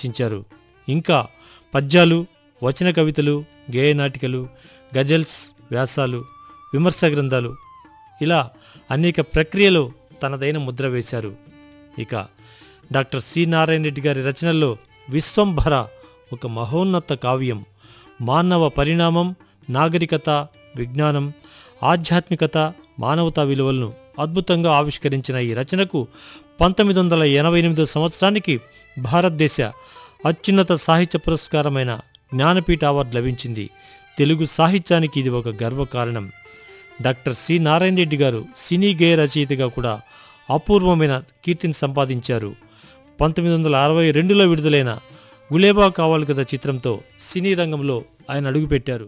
రచించారు ఇంకా పద్యాలు వచన కవితలు గేయ నాటికలు గజల్స్ వ్యాసాలు విమర్శ గ్రంథాలు ఇలా అనేక ప్రక్రియలో తనదైన ముద్ర వేశారు ఇక డాక్టర్ సి నారాయణ రెడ్డి గారి రచనల్లో విశ్వంభర ఒక మహోన్నత కావ్యం మానవ పరిణామం నాగరికత విజ్ఞానం ఆధ్యాత్మికత మానవతా విలువలను అద్భుతంగా ఆవిష్కరించిన ఈ రచనకు పంతొమ్మిది వందల ఎనభై ఎనిమిదో సంవత్సరానికి భారతదేశ అత్యున్నత సాహిత్య పురస్కారమైన జ్ఞానపీఠ అవార్డు లభించింది తెలుగు సాహిత్యానికి ఇది ఒక గర్వకారణం డాక్టర్ సి నారాయణ రెడ్డి గారు సినీ గేయ రచయితగా కూడా అపూర్వమైన కీర్తిని సంపాదించారు పంతొమ్మిది వందల అరవై రెండులో విడుదలైన గులేబా కావాలి కదా చిత్రంతో సినీ రంగంలో ఆయన అడుగుపెట్టారు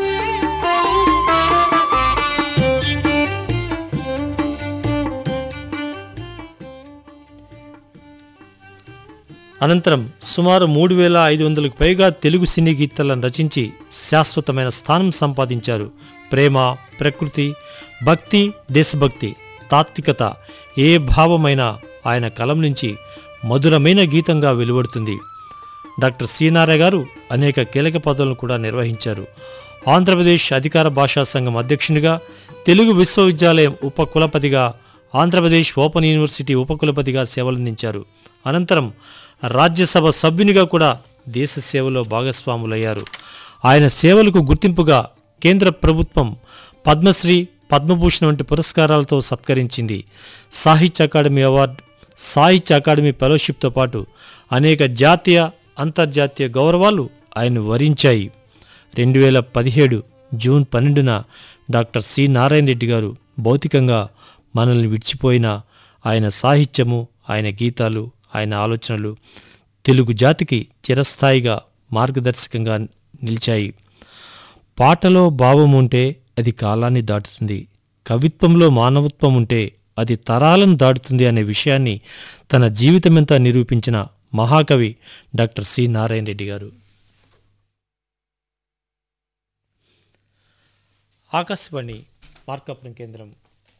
అనంతరం సుమారు మూడు వేల ఐదు వందలకు పైగా తెలుగు సినీ గీతాలను రచించి శాశ్వతమైన స్థానం సంపాదించారు ప్రేమ ప్రకృతి భక్తి దేశభక్తి తాత్వికత ఏ భావమైనా ఆయన కలం నుంచి మధురమైన గీతంగా వెలువడుతుంది డాక్టర్ సీనారాయణ గారు అనేక కీలక పదవులను కూడా నిర్వహించారు ఆంధ్రప్రదేశ్ అధికార భాషా సంఘం అధ్యక్షునిగా తెలుగు విశ్వవిద్యాలయం ఉపకులపతిగా ఆంధ్రప్రదేశ్ ఓపెన్ యూనివర్సిటీ ఉపకులపతిగా సేవలందించారు అనంతరం రాజ్యసభ సభ్యునిగా కూడా దేశ సేవలో భాగస్వాములయ్యారు ఆయన సేవలకు గుర్తింపుగా కేంద్ర ప్రభుత్వం పద్మశ్రీ పద్మభూషణ్ వంటి పురస్కారాలతో సత్కరించింది Sahitya Akademi award Sahitya Akademi ఫెలోషిప్తో పాటు అనేక జాతీయ అంతర్జాతీయ గౌరవాలు ఆయన వరించాయి రెండు వేల పదిహేడు జూన్ పన్నెండున డాక్టర్ సి నారాయణ రెడ్డి గారు భౌతికంగా మనల్ని విడిచిపోయిన ఆయన సాహిత్యము ఆయన గీతాలు ఆయన ఆలోచనలు తెలుగు జాతికి చిరస్థాయిగా మార్గదర్శకంగా నిలిచాయి పాటలో భావం ఉంటే అది కాలాన్ని దాటుతుంది కవిత్వంలో మానవత్వం ఉంటే అది తరాలను దాటుతుంది అనే విషయాన్ని తన జీవితమంతా నిరూపించిన మహాకవి డాక్టర్ సి నారాయణ రెడ్డి గారు ఆకాశవాణి మార్కాపురం కేంద్రం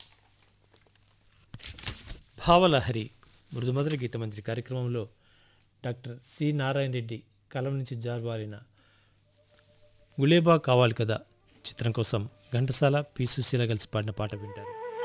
భావలహరి మృదుమధుర గీతమంత్రి కార్యక్రమంలో డాక్టర్ సి నారాయణ రెడ్డి కలం నుంచి జారువారిన గులేబా కావాలి కదా చిత్రం కోసం ఘంటసాల పి సుశీల కలిసి పాడిన పాట వింటారు